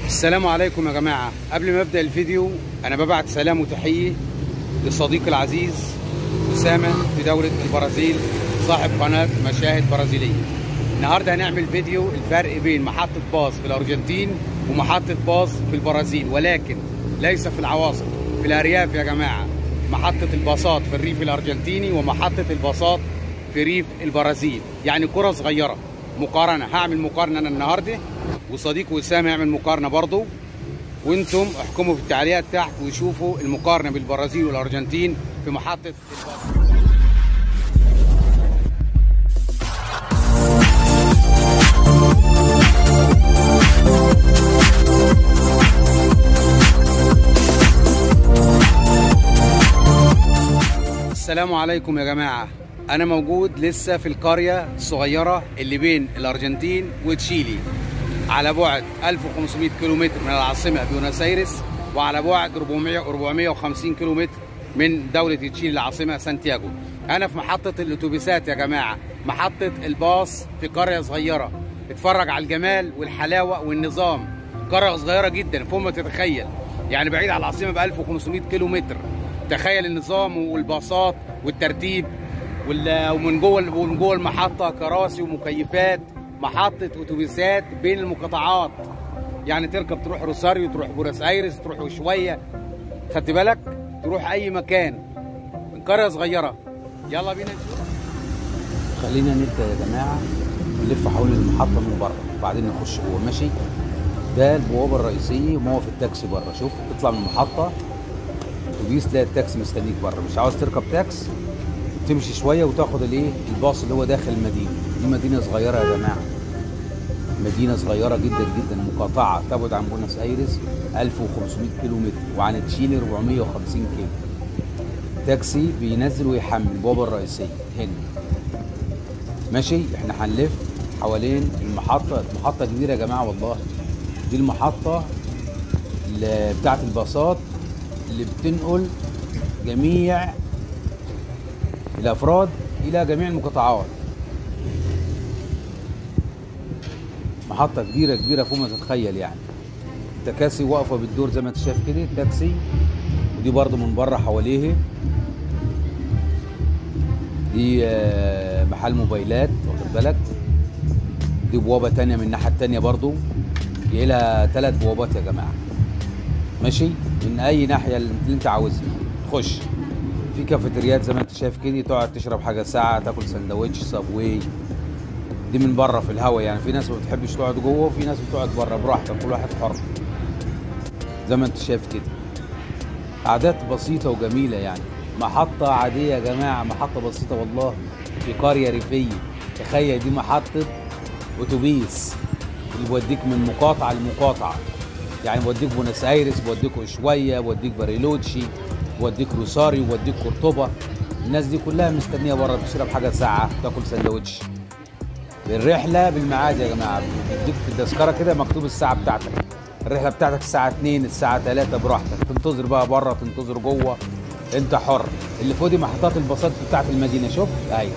السلام عليكم يا جماعة قبل ما أبدأ الفيديو أنا ببعت سلام وتحية لصديقي العزيز أسامة في دولة البرازيل صاحب قناة مشاهد برازيلية النهاردة هنعمل فيديو الفرق بين محطة باص في الأرجنتين ومحطة باص في البرازيل ولكن ليس في العواصم في الأرياف يا جماعة محطة الباصات في الريف الأرجنتيني ومحطة الباصات في ريف البرازيل يعني كرة صغيرة مقارنة هعمل مقارنة أنا النهاردة وصديقي وسام يعمل مقارنة برضه وانتم احكموا في التعليقات تحت وشوفوا المقارنة بالبرازيل والأرجنتين في محطة الباص السلام عليكم يا جماعة أنا موجود لسه في القرية الصغيرة اللي بين الأرجنتين وتشيلي على بعد 1500 كيلومتر من العاصمة بيونس ايرس وعلى بعد 400 450 كيلومتر من دولة تشيلي العاصمة سانتياغو أنا في محطة الأتوبيسات يا جماعة محطة الباص في قرية صغيرة اتفرج على الجمال والحلاوة والنظام قرية صغيرة جدا فوق ما تتخيل يعني بعيد عن العاصمة ب 1500 كيلومتر تخيل النظام والباصات والترتيب وال- ومن جوه ومن جوه المحطه كراسي ومكيفات محطه اتوبيسات بين المقاطعات يعني تركب تروح روساريو تروح بوريس ايرس تروح شويه خدت بالك تروح اي مكان من قريه صغيره يلا بينا نشوف خلينا نبدا يا جماعه نلف حوالين المحطه من بره وبعدين نخش جوه ماشي ده البوابه الرئيسيه وموقف التاكسي بره شوف تطلع من المحطه اتوبيس تلاقي التاكسي مستنيك بره مش عاوز تركب تاكس تمشي شويه وتاخد الايه الباص اللي هو داخل المدينه دي مدينه صغيره يا جماعه مدينه صغيره جدا جدا مقاطعه تبعد عن بونس ايرس 1500 كيلو متر وعن تشيلي 450 كيلو تاكسي بينزل ويحمل البوابه الرئيسيه هنا ماشي احنا هنلف حوالين المحطه محطه كبيره يا جماعه والله دي المحطه اللي بتاعت الباصات اللي بتنقل جميع الافراد الى جميع المقاطعات محطه كبيره كبيره فوق ما تتخيل يعني التكاسي واقفه بالدور زي ما انت شايف كده التاكسي ودي برضو من بره حواليه دي آه، محل موبايلات واخد بالك دي بوابه تانية من الناحيه التانية برضو جاي لها ثلاث بوابات يا جماعه ماشي من اي ناحيه اللي انت عاوزها خش في كافيتريات زي ما انت شايف كده تقعد تشرب حاجه ساعه تاكل سندوتش سابواي دي من بره في الهوا يعني في ناس ما بتحبش تقعد جوه وفي ناس بتقعد بره براحتك كل واحد حر زي ما انت شايف كده قعدات بسيطة وجميلة يعني محطة عادية يا جماعة محطة بسيطة والله في قرية ريفية تخيل دي محطة أتوبيس اللي بوديك من مقاطعة لمقاطعة يعني بوديك بونس ايرس بوديك شوية بوديك باريلوتشي بوديك روساريو بوديك قرطبة الناس دي كلها مستنية بره تشرب حاجة ساعة تاكل سندوتش الرحلة بالميعاد يا جماعة بيديك في التذكرة كده مكتوب الساعة بتاعتك الرحلة بتاعتك الساعة 2 الساعة 3 براحتك تنتظر بقى بره تنتظر جوه انت حر اللي فوق دي محطات الباصات بتاعت المدينة شوف ايوه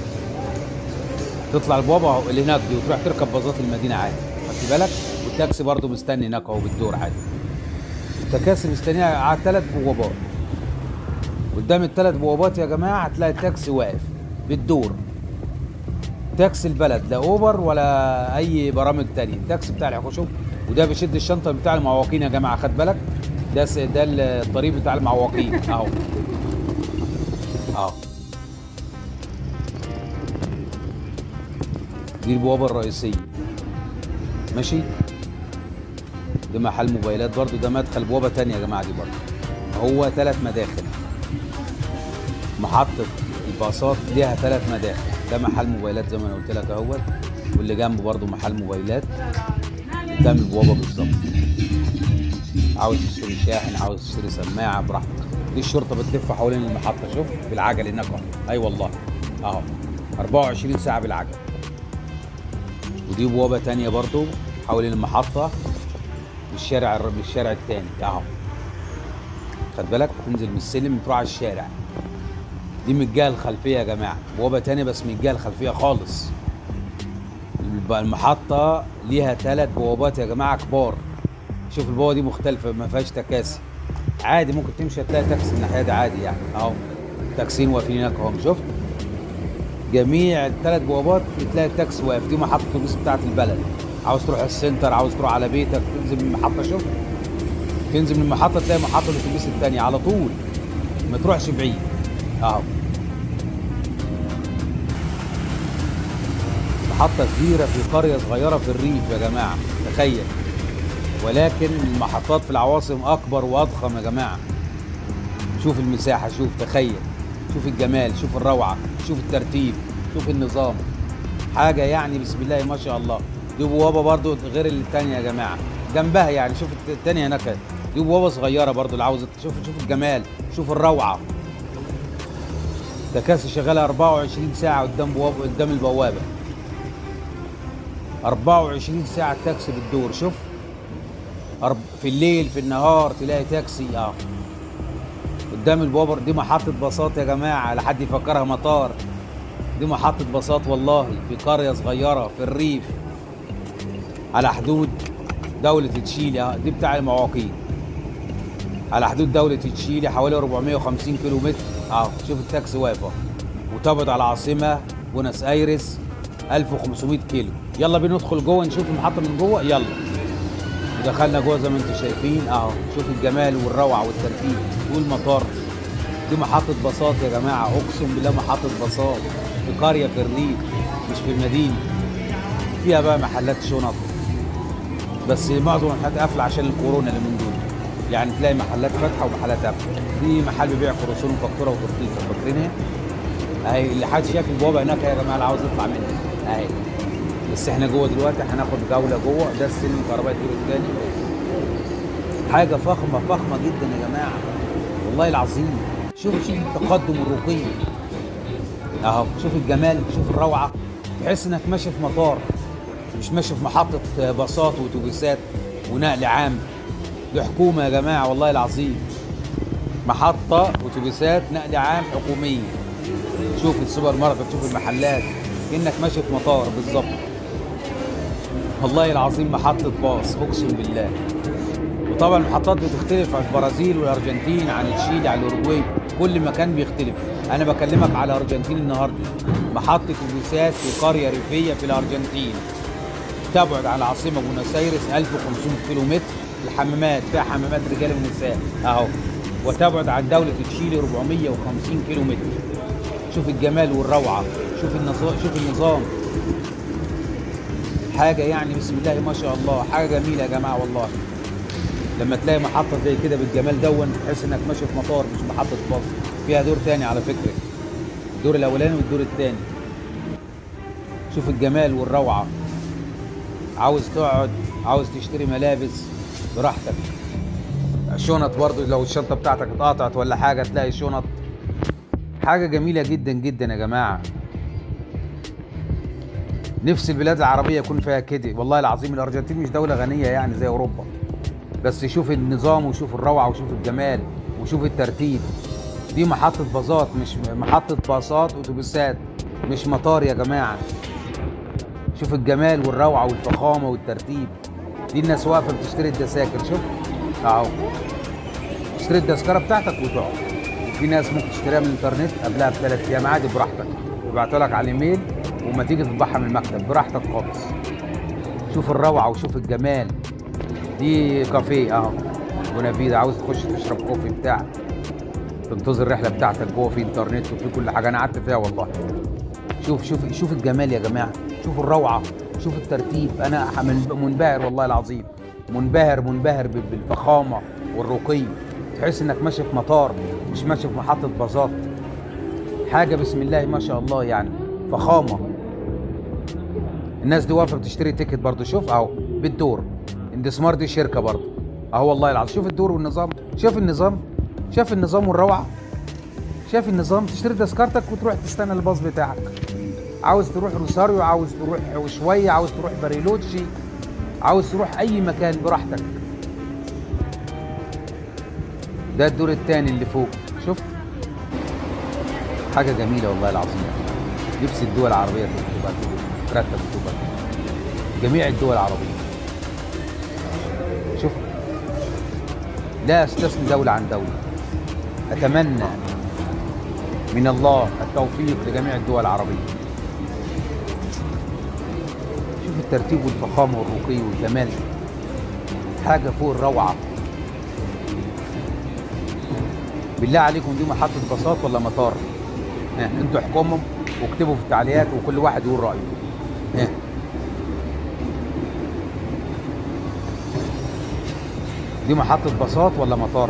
تطلع البوابة اهو اللي هناك دي وتروح تركب باصات المدينة عادي خدت بالك والتاكسي برضه مستني هناك اهو بالدور عادي التكاسي مستنيه على ثلاث بوابات قدام الثلاث بوابات يا جماعة هتلاقي التاكسي واقف بالدور تاكسي البلد لا اوبر ولا اي برامج تانية التاكسي بتاع الحكومه وده بيشد الشنطه بتاع المعوقين يا جماعه خد بالك ده س- ده الطريق بتاع المعوقين اهو اهو دي البوابه الرئيسيه ماشي ده محل موبايلات برضو ده مدخل بوابه تانية يا جماعه دي برضو هو ثلاث مداخل محطة الباصات ليها ثلاث مداخل ده محل موبايلات زي ما انا قلت لك اهوت واللي جنبه برضه محل موبايلات قدام البوابة بالظبط عاوز تشتري شاحن عاوز تشتري سماعة براحتك دي الشرطة بتلف حوالين المحطة شوف بالعجل هناك اهو اي والله اهو 24 ساعة بالعجل ودي بوابة تانية برضه حوالين المحطة بالشارع الر- بالشارع التاني اهو خد بالك تنزل من السلم تروح على الشارع دي من الجهه الخلفيه يا جماعه بوابه تانية بس من الجهه الخلفيه خالص الب- المحطه ليها ثلاث بوابات يا جماعه كبار شوف البوابه دي مختلفه ما فيهاش تكاسي عادي ممكن تمشي تلاقي تاكسي الناحيه دي عادي يعني اهو تاكسيين واقفين هناك اهم شفت جميع الثلاث بوابات تلاقي التاكسي واقف دي محطه الاتوبيس بتاعت البلد عاوز تروح السنتر عاوز تروح على بيتك تنزل من المحطه شوف تنزل من المحطه تلاقي محطه الاتوبيس الثانيه على طول ما تروحش بعيد اهو محطة كبيرة في قرية صغيرة في الريف يا جماعة تخيل ولكن المحطات في العواصم أكبر وأضخم يا جماعة شوف المساحة شوف تخيل شوف الجمال شوف الروعة شوف الترتيب شوف النظام حاجة يعني بسم الله ما شاء الله دي بوابة برضو غير التانية يا جماعة جنبها يعني شوف الت- التانية هناك دي بوابة صغيرة برضو اللي عاوز شوف شوف الجمال شوف الروعة تكاسي شغالة 24 ساعة قدام بوابة قدام البوابة 24 ساعة التاكسي بتدور شوف أرب- في الليل في النهار تلاقي تاكسي اه قدام البوابر دي محطة باصات يا جماعة لحد يفكرها مطار دي محطة باصات والله في قرية صغيرة في الريف على حدود دولة تشيلي آه، دي بتاع المواقيت على حدود دولة تشيلي حوالي 450 كيلو متر اه شوف التاكسي واقف أهو. وتبعد على العاصمة بوناس ايرس 1500 كيلو يلا بينا ندخل جوه نشوف المحطة من جوه يلا ودخلنا جوه زي ما انتم شايفين اهو شوف الجمال والروعة والترتيب والمطار دي محطة باصات يا جماعة اقسم بالله محطة باصات في قرية في الريف مش في المدينة فيها بقى محلات شنط بس معظم المحلات قافلة عشان الكورونا اللي من دول يعني تلاقي محلات فاتحة ومحلات قافلة دي محل بيبيع كروسون وفاتورة وتورتيكا فاكرينها اهي اللي حد شاف البوابة هناك يا جماعة اللي عاوز يطلع منها اهي بس احنا جوه دلوقتي هناخد جولة جوه ده السلم الكهربائي الدور الثاني حاجة فخمة فخمة جدا يا جماعة والله العظيم شوف شوف التقدم الرقي اهو شوف الجمال شوف الروعة تحس انك ماشي في مطار مش ماشي في محطة باصات واتوبيسات ونقل عام دي حكومة يا جماعة والله العظيم محطة اتوبيسات نقل عام حكومية شوف السوبر ماركت شوف المحلات كأنك ماشي في مطار بالظبط والله العظيم محطة باص اقسم بالله وطبعا المحطات بتختلف عن البرازيل والارجنتين عن تشيلي عن الاوروجواي كل مكان بيختلف انا بكلمك على الارجنتين النهارده محطه اتوبيسات في قريه ريفيه في الارجنتين تبعد عن العاصمه بوناس ايرس 1500 كيلو متر الحمامات فيها حمامات رجال ونساء اهو وتبعد عن دوله تشيلي 450 كيلو متر شوف الجمال والروعه شوف النظام شوف النظام حاجه يعني بسم الله ما شاء الله حاجه جميله يا جماعه والله لما تلاقي محطه زي كده بالجمال دون تحس انك ماشي في مطار مش محطه باص فيها دور تاني على فكره الدور الاولاني والدور التاني شوف الجمال والروعه عاوز تقعد عاوز تشتري ملابس براحتك شنط برضو لو الشنطه بتاعتك اتقطعت ولا حاجه تلاقي شنط حاجه جميله جدا جدا يا جماعه نفس البلاد العربيه يكون فيها كده والله العظيم الارجنتين مش دوله غنيه يعني زي اوروبا بس شوف النظام وشوف الروعه وشوف الجمال وشوف الترتيب دي محطة باصات مش محطة باصات اتوبيسات مش مطار يا جماعة شوف الجمال والروعة والفخامة والترتيب دي الناس واقفة بتشتري التذاكر شوف اهو تشتري التذكرة بتاعتك وتقعد في ناس ممكن تشتريها من الانترنت قبلها بثلاث ايام عادي براحتك يبعتوا لك على الايميل وما تيجي تطبعها من المكتب براحتك خالص شوف الروعة وشوف الجمال دي كافيه اهو بونافيدا عاوز تخش تشرب كوفي بتاع تنتظر الرحله بتاعتك جوه في انترنت وفي كل حاجه انا قعدت فيها والله شوف شوف شوف الجمال يا جماعه شوف الروعه شوف الترتيب انا من- منبهر والله العظيم منبهر منبهر بال- بالفخامه والرقي تحس انك ماشي في مطار مش ماشي في محطه باصات حاجه بسم الله ما شاء الله يعني فخامه الناس دي واقفه بتشتري تيكت برضه شوف اهو بالدور اندسمار دي شركه برضه اهو والله العظيم شوف الدور والنظام شوف النظام شاف النظام والروعه شاف النظام تشتري تذكرتك وتروح تستنى الباص بتاعك عاوز تروح روساريو عاوز تروح وشويه عاوز تروح باريلوتشي عاوز تروح اي مكان براحتك ده الدور الثاني اللي فوق شفت حاجه جميله والله العظيم نفس الدول العربيه تبقى كده ترتب تبقى كده. جميع الدول العربيه شوف لا استثني دولة عن دولة أتمنى من الله التوفيق لجميع الدول العربية شوف الترتيب والفخامة والرقي والجمال حاجة فوق الروعة بالله عليكم دي محطة باصات ولا مطار؟ ها انتوا احكموا واكتبوا في التعليقات وكل واحد يقول رأيه ها دي محطة باصات ولا مطار؟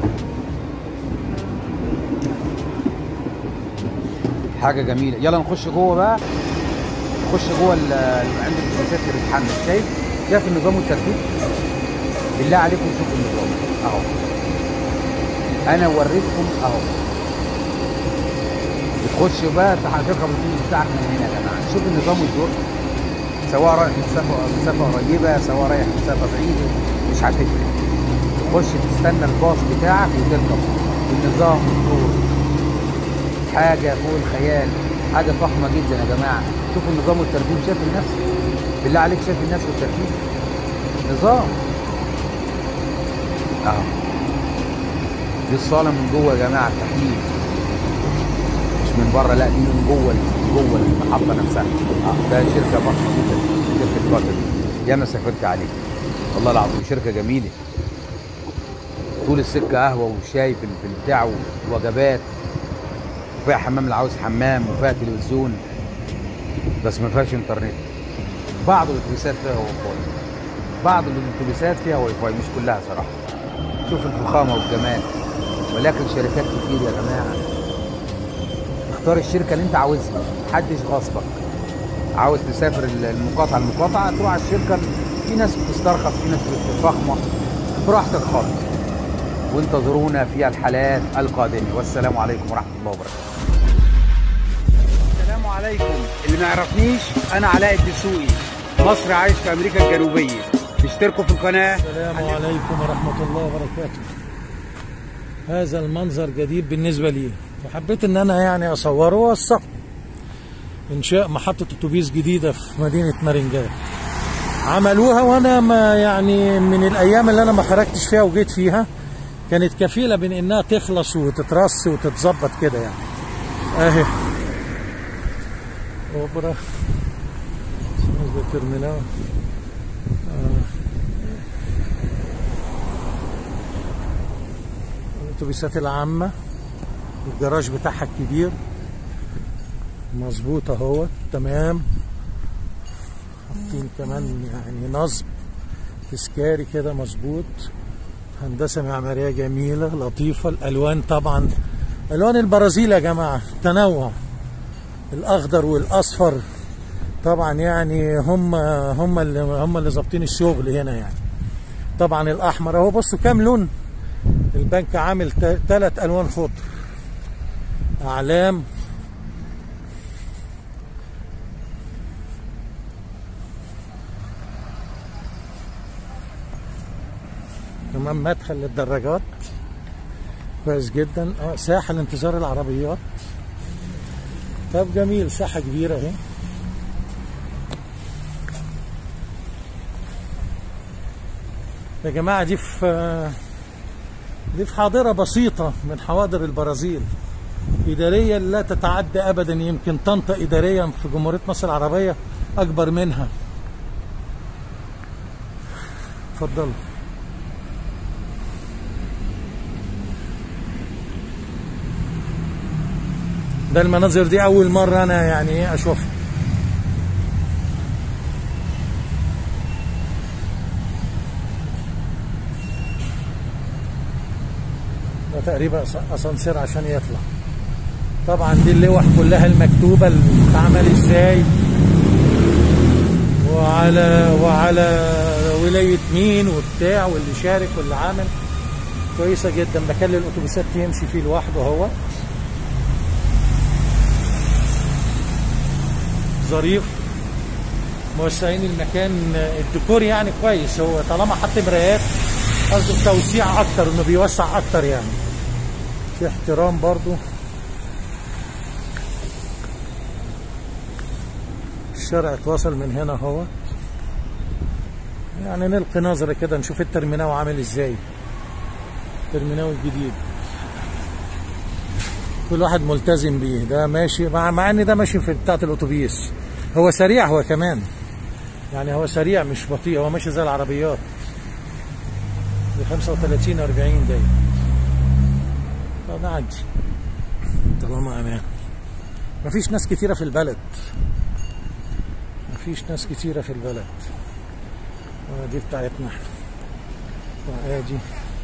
حاجة جميلة يلا نخش جوه بقى نخش جوه ال- ال- عند الاتوبيسات اللي بتتحمل شايف شايف النظام والترتيب بالله عليكم شوفوا النظام اهو انا وريتكم اهو بتخش بقى على فكره الاتوبيس بتاعك من هنا يا جماعه شوف النظام والدور سواء رايح مسافه مسافه قريبه سواء رايح مسافه بعيده مش هتفرق تخش تستنى الباص بتاعك وتركب النظام والدور حاجه فوق الخيال حاجه فخمه جدا يا جماعه شوف النظام والترتيب شايف الناس بالله عليك شايف الناس والترتيب نظام اهو دي الصاله من جوه يا جماعه التحليل مش من بره لا دي من جوه من جوه المحطه نفسها آه، ده شركه ضخمه جدا شركه قطر دي انا سافرت عليه والله العظيم شركه جميله طول السكه قهوه وشاي في في البتاع ووجبات وفيها حمام اللي عاوز حمام وفيها تلفزيون بس ما فيهاش انترنت بعض الاتوبيسات فيها واي فاي بعض الاتوبيسات فيها واي فاي مش كلها صراحه شوف الفخامه والجمال ولكن شركات كتير يا جماعه اختار الشركه اللي انت عاوزها محدش غصبك عاوز تسافر المقاطعه المقاطعه تروح على الشركه في ناس بتسترخص في ناس بتفخمه براحتك خالص وانتظرونا في الحلقات القادمه والسلام عليكم ورحمه الله وبركاته السلام عليكم اللي ما يعرفنيش انا علاء الدسوقي مصر عايش في امريكا الجنوبيه اشتركوا في القناه السلام عليكم ورحمة الله وبركاته هذا المنظر جديد بالنسبة لي وحبيت ان انا يعني اصوره واوثقه انشاء محطة اتوبيس جديدة في مدينة مارنجال عملوها وانا ما يعني من الايام اللي انا ما خرجتش فيها وجيت فيها كانت كفيلة بين انها تخلص وتترص وتتظبط كده يعني اهي اوبرا بالنسبة ترمينال الاتوبيسات العامة الجراج بتاعها الكبير مظبوط اهو تمام حاطين كمان يعني نصب تذكاري كده مظبوط هندسة معمارية جميلة لطيفة الألوان طبعا ألوان البرازيل يا جماعة تنوع الأخضر والأصفر طبعا يعني هم هم اللي هم اللي ظابطين الشغل هنا يعني طبعا الأحمر أهو بصوا كام لون البنك عامل ثلاث الوان خضر اعلام كمان مدخل للدراجات كويس جدا اه ساحه لانتظار العربيات طب جميل ساحه كبيره اهي يا جماعه دي في دي في حاضرة بسيطة من حواضر البرازيل إداريا لا تتعدى أبدا يمكن طنطا إداريا في جمهورية مصر العربية أكبر منها اتفضلوا ده المناظر دي أول مرة أنا يعني إيه أشوفها ده تقريبا اسانسير عشان يطلع طبعا دي اللوح كلها المكتوبه اللي بتتعمل ازاي وعلى وعلى ولايه مين وبتاع واللي شارك واللي عامل كويسه جدا مكان للاتوبيسات يمشي فيه لوحده هو ظريف موسعين المكان الديكور يعني كويس هو طالما حط مرايات قصده توسيع اكتر انه بيوسع اكتر يعني في احترام برضو الشارع اتواصل من هنا اهو يعني نلقي نظرة كده نشوف الترمينال عامل ازاي الترمينال الجديد كل واحد ملتزم بيه ده ماشي مع, مع ان ده ماشي في بتاعه الاتوبيس هو سريع هو كمان يعني هو سريع مش بطيء هو ماشي زي العربيات ب 35 40 دقيقة طب عادي طالما امان مفيش ناس كتيرة في البلد مفيش ناس كتيرة في البلد آه دي بتاعتنا احنا وادي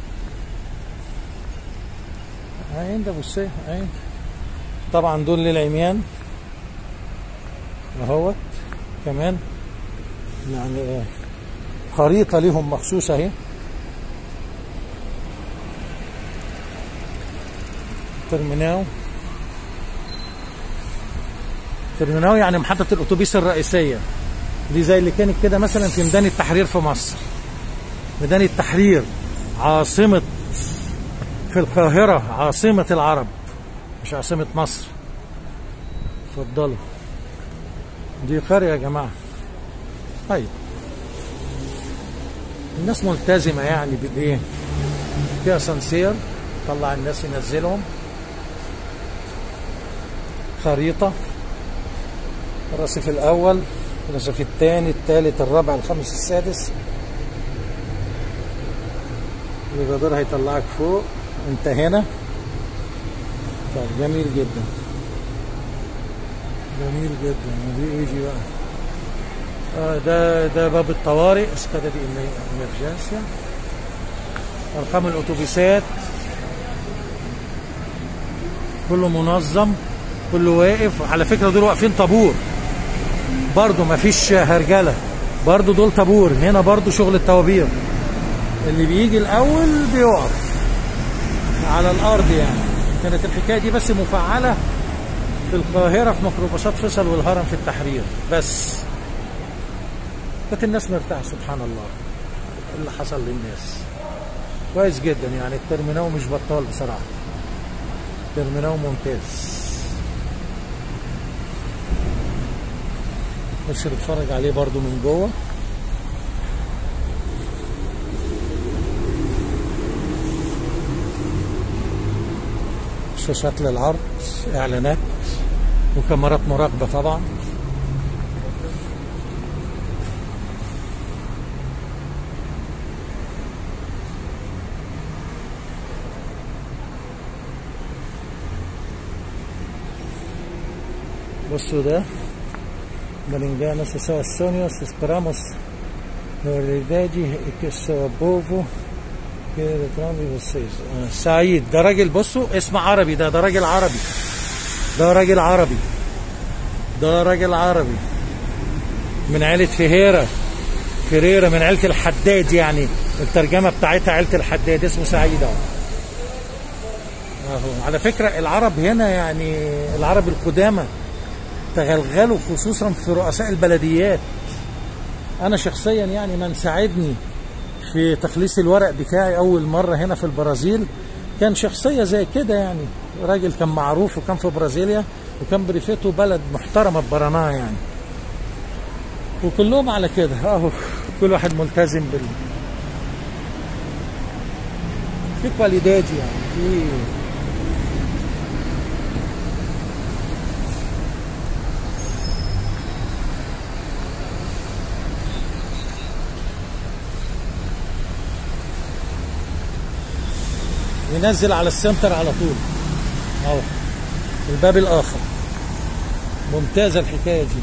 عين ده بصي عين طبعا دول للعميان اهوت كمان يعني آه، خريطة ليهم مخصوصة اهي ترميناو ترميناو يعني محطة الأتوبيس الرئيسية دي زي اللي كانت كده مثلا في ميدان التحرير في مصر ميدان التحرير عاصمة في القاهرة عاصمة العرب مش عاصمة مصر اتفضلوا دي قرية يا جماعة طيب الناس ملتزمة يعني بالإيه في اسانسير طلع الناس ينزلهم خريطة الرصيف الأول الرصيف الثاني الثالث الرابع الخامس السادس الجدار هيطلعك فوق انت هنا طيب جميل جدا جميل جدا دي يجي بقى آه ده ده باب الطوارئ اسكادا دي امرجنسيا ارقام الاتوبيسات كله منظم كله واقف على فكره دول واقفين طابور برضه ما فيش هرجله برضه دول طابور هنا برضه شغل الطوابير اللي بيجي الاول بيقف على الارض يعني كانت الحكايه دي بس مفعله في القاهره في ميكروباصات فيصل والهرم في التحرير بس كانت الناس مرتاحه سبحان الله اللي حصل للناس كويس جدا يعني الترمينال مش بطال بصراحه ترمينال ممتاز خش نتفرج عليه برضو من جوه شاشات للعرض اعلانات وكاميرات مراقبه طبعا Bossu ده Balingano Sosao Sonio Esperamos realidade e que sou povo que retrame vocês آه، سعيد ده راجل بصوا اسم عربي ده ده راجل عربي ده راجل عربي ده راجل عربي من عيلة فهيرة فيريرا من عيلة الحداد يعني الترجمة بتاعتها عيلة الحداد اسمه سعيد اهو اهو على فكرة العرب هنا يعني العرب القدامى تغلغلوا خصوصا في رؤساء البلديات انا شخصيا يعني من ساعدني في تخليص الورق بتاعي اول مره هنا في البرازيل كان شخصيه زي كده يعني راجل كان معروف وكان في برازيليا وكان بريفيتو بلد محترمه ببرناه يعني وكلهم على كده اهو كل واحد ملتزم بال في كواليداد يعني في ينزل على السنتر على طول اهو الباب الاخر ممتازه الحكايه دي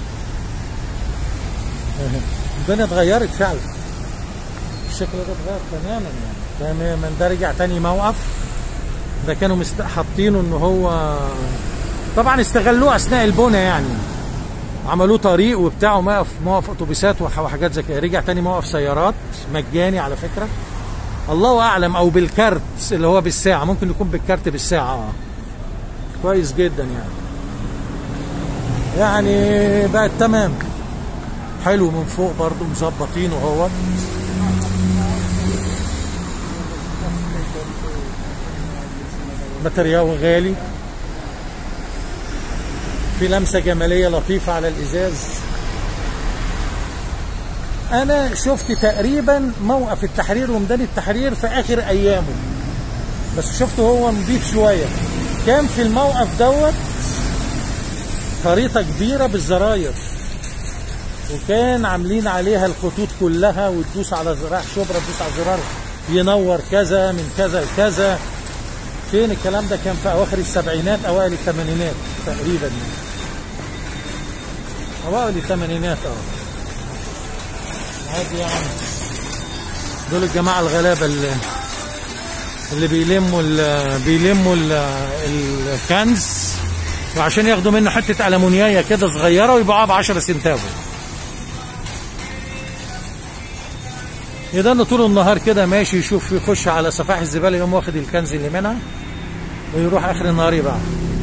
أهي. الدنيا اتغيرت فعلا الشكل ده اتغير تماما يعني تماما ده رجع تاني موقف ده كانوا مست... حاطينه ان هو طبعا استغلوه اثناء البنى يعني عملوه طريق وبتاع موقف موقف اتوبيسات وح- وحاجات زي كده رجع تاني موقف سيارات مجاني على فكره الله اعلم او بالكارت اللي هو بالساعه ممكن يكون بالكارت بالساعه اه كويس جدا يعني يعني بقت تمام حلو من فوق برضو مظبطينه هو ماتريال غالي في لمسه جماليه لطيفه على الازاز انا شفت تقريبا موقف التحرير وميدان التحرير في اخر ايامه بس شفته هو نضيف شويه كان في الموقف دوت خريطه كبيره بالزراير وكان عاملين عليها الخطوط كلها وتدوس على زراع شبرا تدوس على زرار ينور كذا من كذا لكذا فين الكلام ده كان في اواخر السبعينات اوائل الثمانينات تقريبا يعني. اوائل الثمانينات اه عادي يعني دول الجماعه الغلابه اللي اللي بيلموا ال بيلموا ال الكنز وعشان ياخدوا منه حته المونيايه كده صغيره ويبيعوها ب 10 سنتاف يضل طول النهار كده ماشي يشوف يخش على صفائح الزباله يقوم واخد الكنز اللي منها ويروح اخر النهار يباع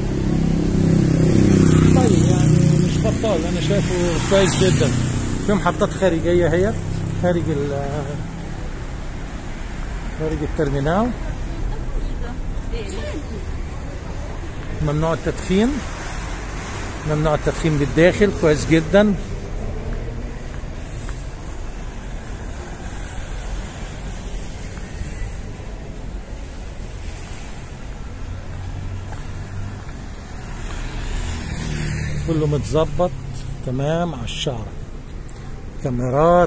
طيب يعني مش بطال انا شايفه كويس جدا في محطات خارجيه هي خارج ال خارج الترمينال ممنوع التدخين ممنوع التدخين بالداخل كويس جدا كله متظبط تمام على الشعر كاميرات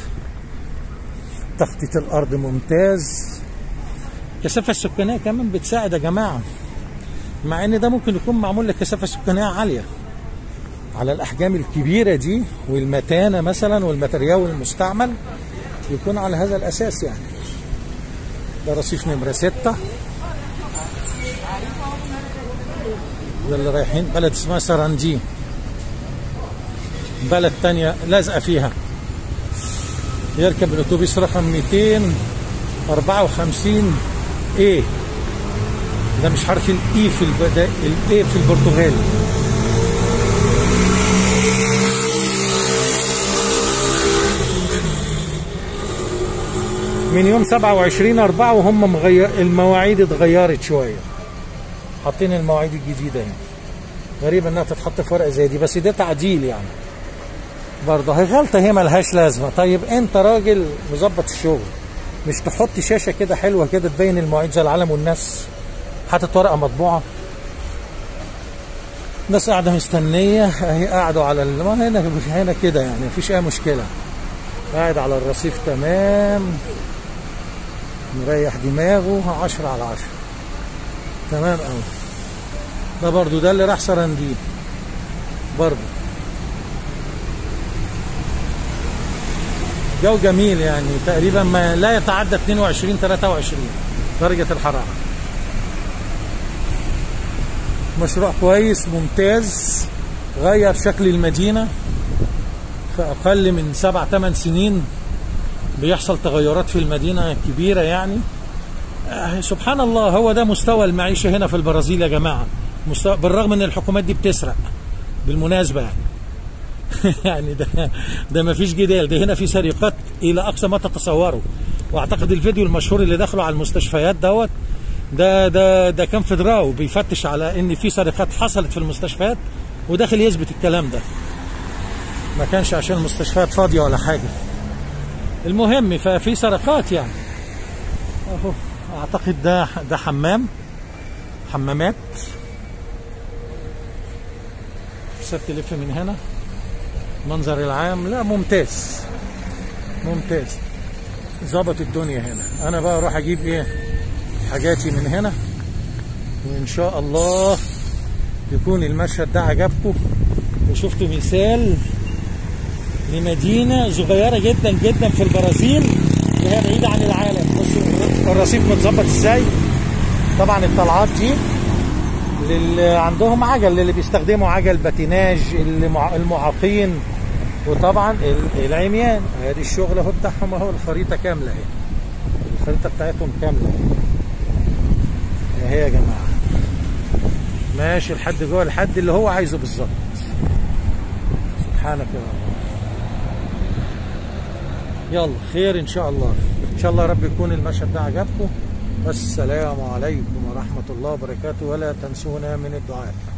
تخطيط الارض ممتاز الكثافه السكانيه كمان بتساعد يا جماعه مع ان ده ممكن يكون معمول لكثافه سكانيه عاليه على الاحجام الكبيره دي والمتانه مثلا والماتريال المستعمل يكون على هذا الاساس يعني ده رصيف نمره ستة ده اللي رايحين بلد اسمها سراندي بلد تانية لازقة فيها يركب الاتوبيس رقم 254 ايه ده مش حرف الاي في البدا الاي في البرتغال من يوم 27 4 وهم مغير المواعيد اتغيرت شويه حاطين المواعيد الجديده يعني غريب انها تتحط في ورقه زي دي بس ده تعديل يعني برضه هي غلطه هي ملهاش لازمه طيب انت راجل مظبط الشغل مش تحط شاشه كده حلوه كده تبين المواعيد زي العالم والناس حاطط ورقه مطبوعه الناس قاعده مستنيه اهي قاعدوا على ال... ما هنا هنا كده يعني مفيش اي مشكله قاعد على الرصيف تمام مريح دماغه 10 على 10 تمام قوي ده برضو ده اللي راح سرندين برضو جو جميل يعني تقريبا ما لا يتعدى 22 23 درجة الحرارة مشروع كويس ممتاز غير شكل المدينة في أقل من سبع ثمان سنين بيحصل تغيرات في المدينة كبيرة يعني آه سبحان الله هو ده مستوى المعيشة هنا في البرازيل يا جماعة مستوى بالرغم ان الحكومات دي بتسرق بالمناسبة يعني يعني ده ده ما فيش جدال ده هنا في سرقات الى اقصى ما تتصوروا واعتقد الفيديو المشهور اللي دخلوا على المستشفيات دوت ده ده ده كان في دراو بيفتش على ان في سرقات حصلت في المستشفيات وداخل يثبت الكلام ده ما كانش عشان المستشفيات فاضيه ولا حاجه المهم ففي سرقات يعني اهو اعتقد ده ده حمام حمامات بس تلف من هنا المنظر العام لا ممتاز ممتاز ظبط الدنيا هنا انا بقى اروح اجيب ايه حاجاتي من هنا وان شاء الله يكون المشهد ده عجبكم وشفتوا مثال لمدينة صغيرة جدا جدا في البرازيل وهي بعيدة عن العالم بصوا الرصيف متظبط ازاي طبعا الطلعات دي للي عندهم عجل اللي بيستخدموا عجل باتيناج المعاقين وطبعا العميان ادي الشغل اهو بتاعهم اهو الخريطه كامله اهي الخريطه بتاعتهم كامله اهي يا جماعه ماشي لحد جوه الحد اللي هو عايزه بالظبط سبحانك يا رب يلا خير ان شاء الله ان شاء الله رب يكون المشهد ده عجبكم والسلام عليكم ورحمه الله وبركاته ولا تنسونا من الدعاء